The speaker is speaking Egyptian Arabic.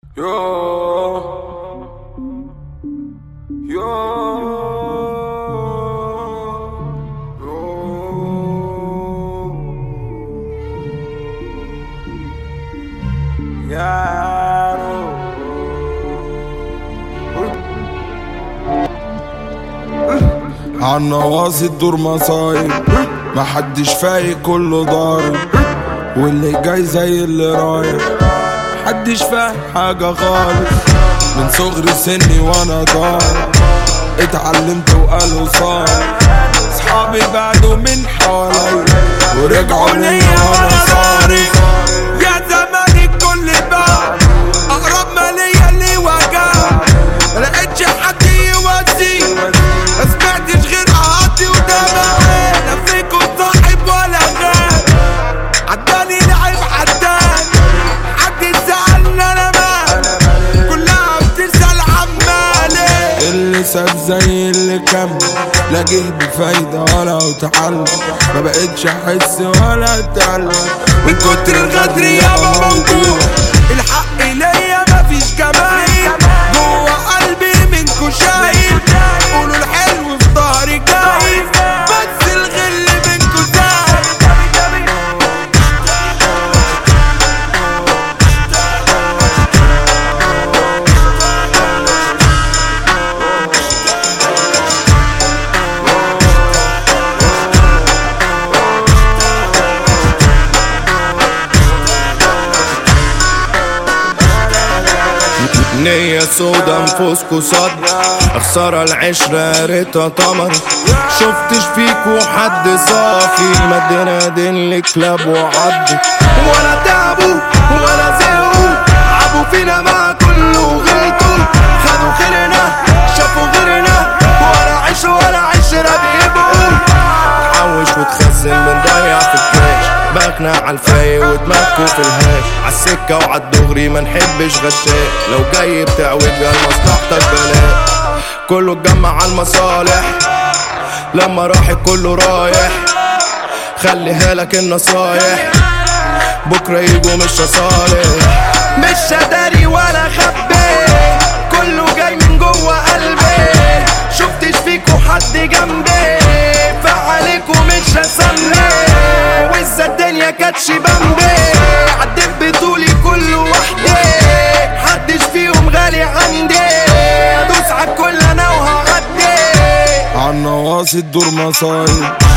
Yo. Yo. Yo. يا عالنواصي تدور مصايب محدش فايق كله ضارب واللي جاي زي اللي رايح محدش فاهم حاجة خالص من صغر سني وانا ضارب اتعلمت وقالوا صار صحابي بعدوا من حواليا ورجعوا ليا وانا صارف يا زمان الكل بقى اقرب ما ليا اللي وجع لقيتش حد يواسي ما سمعتش غير قهاتي ودمعي لا فيكم صاحب ولا غير عداني لعب عدان حد سألني انا مال كلها بتسأل عمالي اللي ساب زي اللي كمل لا جه بفايدة ولا اتعلم ما بقتش احس ولا اتعلم من كتر الغدر يابا موجوع الحق ليا مفيش كمان جوه قلبي منكو شايف قولوا الحلو في ظهري جاي بس الغل منكو زايد نية سودا نفوسكو صد خسارة العشرة يا ريتها تمر شفتش فيكو حد صافي مدينا دين الكلاب وعضي ولا تعبوا ولا زهقوا عبوا فينا مع كله غلطوا خدوا خيرنا شافوا غيرنا ولا عيش ولا عشرة بيبقوا تحوش وتخزن بنضيع في الكاش باكنا عالفاي ودماغكو في الهاش عالسكة وعالدغري ما نحبش غشاش لو جاي بتعوج قال مصلحتك بلاش كله اتجمع عالمصالح لما راح كله رايح خليها لك النصايح بكرة يجوا مش صالح مش هداري ولا خبي كله جاي من جوه قلبي شفتش فيكو حد جنبي فعليكو مش هسمي وإذا الدنيا كانتش بمبي عديت بطولي كل وحدي محدش فيهم غالي عندي ادوس عالكل انا وهعدي عالنواصي تدور مصايب